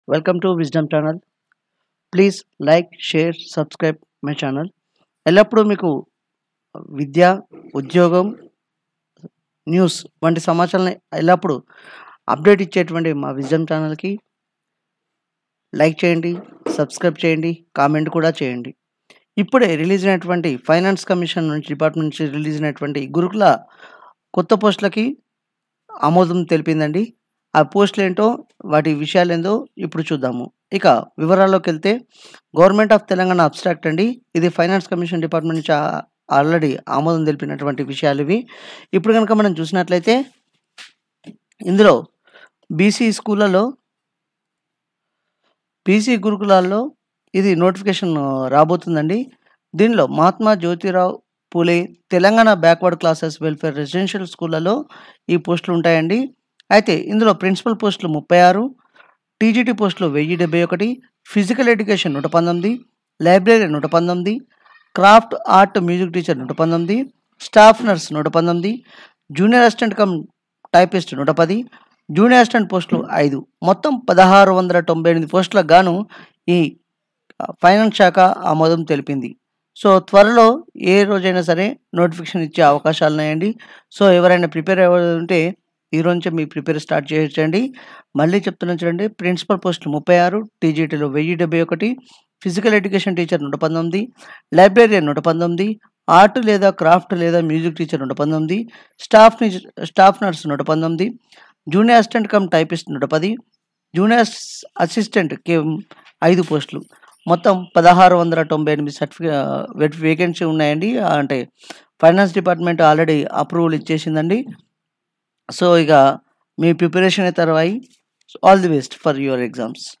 welcome to wisdom channel please like share subscribe my channel ఎల్లప్పుడూ మీకు విద్య ఉద్యోగం news వంటి సమాచారాన్ని ఎల్లప్పుడూ అప్డేట్ ఇచ్చేటువంటి మా విజ్డమ్ ఛానల్కి లైక్ చేయండి సబ్స్క్రైబ్ చేయండి కామెంట్ కూడా చేయండి ఇప్పుడే రిలీజ్ అయినటువంటి ఫైనాన్స్ కమిషన్ నుంచి డిపార్ట్మెంట్ నుంచి రిలీజ్ అయినటువంటి గురుకుల కొత్త పోస్టులకి ఆమోదం తెలిపిందండి ఆ పోస్టులు ఏంటో వాటి విషయాలు ఏందో ఇప్పుడు చూద్దాము ఇక వివరాల్లోకి వెళ్తే గవర్నమెంట్ ఆఫ్ తెలంగాణ అబ్స్ట్రాక్ట్ అండి ఇది ఫైనాన్స్ కమిషన్ డిపార్ట్మెంట్ నుంచి ఆల్రెడీ ఆమోదం తెలిపినటువంటి విషయాలు ఇవి ఇప్పుడు కనుక మనం చూసినట్లయితే ఇందులో బీసీ స్కూళ్ళలో బీసీ గురుకులాల్లో ఇది నోటిఫికేషన్ రాబోతుందండి దీనిలో Mahatma Jyotirao Phule Telangana backward classes welfare residential స్కూళ్ళలో ఈ పోస్టులు ఉంటాయండి అయితే ఇందులో ప్రిన్సిపల్ పోస్టులు ముప్పై ఆరు టీజీటీ పోస్టులు వెయ్యి డెబ్బై ఒకటి ఫిజికల్ ఎడ్యుకేషన్ నూట పంతొమ్మిది లైబ్రరీ నూట పంతొమ్మిది క్రాఫ్ట్ ఆర్ట్ మ్యూజిక్ టీచర్ నూట పంతొమ్మిది స్టాఫ్ నర్స్ నూట పంతొమ్మిది జూనియర్ అసిస్టెంట్ కమ్ టైపిస్ట్ నూట పది జూనియర్ అసిస్టెంట్ పోస్టులు ఐదు మొత్తం పదహారు వందల తొంభై ఎనిమిది పోస్టులకు గాను ఈ ఫైనాన్స్ శాఖ ఆమోదం తెలిపింది సో త్వరలో ఏ రోజైనా సరే నోటిఫికేషన్ ఇచ్చే అవకాశాలు ఉన్నాయండి సో ఎవరైనా ప్రిపేర్ అవ్వాలంటే ఈ రోజు మీ ప్రిపేర్ స్టార్ట్ చేయొచ్చండి మళ్ళీ చెప్తున్నా చూడండి ప్రిన్సిపల్ పోస్టులు ముప్పై ఆరు టీజీటీలో వెయ్యి డెబ్బై ఒకటి ఫిజికల్ ఎడ్యుకేషన్ టీచర్ నూట పంతొమ్మిది లైబ్రరీయన్ నూట పంతొమ్మిది ఆర్ట్ లేదా క్రాఫ్ట్ లేదా మ్యూజిక్ టీచర్ నూట పంతొమ్మిది స్టాఫ్ స్టాఫ్ నర్స్ నూట పంతొమ్మిది జూనియర్ అసిస్టెంట్ కమ్ టైపిస్ట్ నూట పది జూనియర్ అసిస్టెంట్ కే ఐదు పోస్టులు మొత్తం పదహారు వందల తొంభై ఎనిమిది సర్టిఫికేట్ వేకెన్సీ ఉన్నాయండి అంటే ఫైనాన్స్ డిపార్ట్మెంట్ ఆల్రెడీ అప్రూవల్ ఇచ్చేసిందండి సో ఇక మీ ప్రిపరేషన్ అయితే తర్వాయి all the best for your exams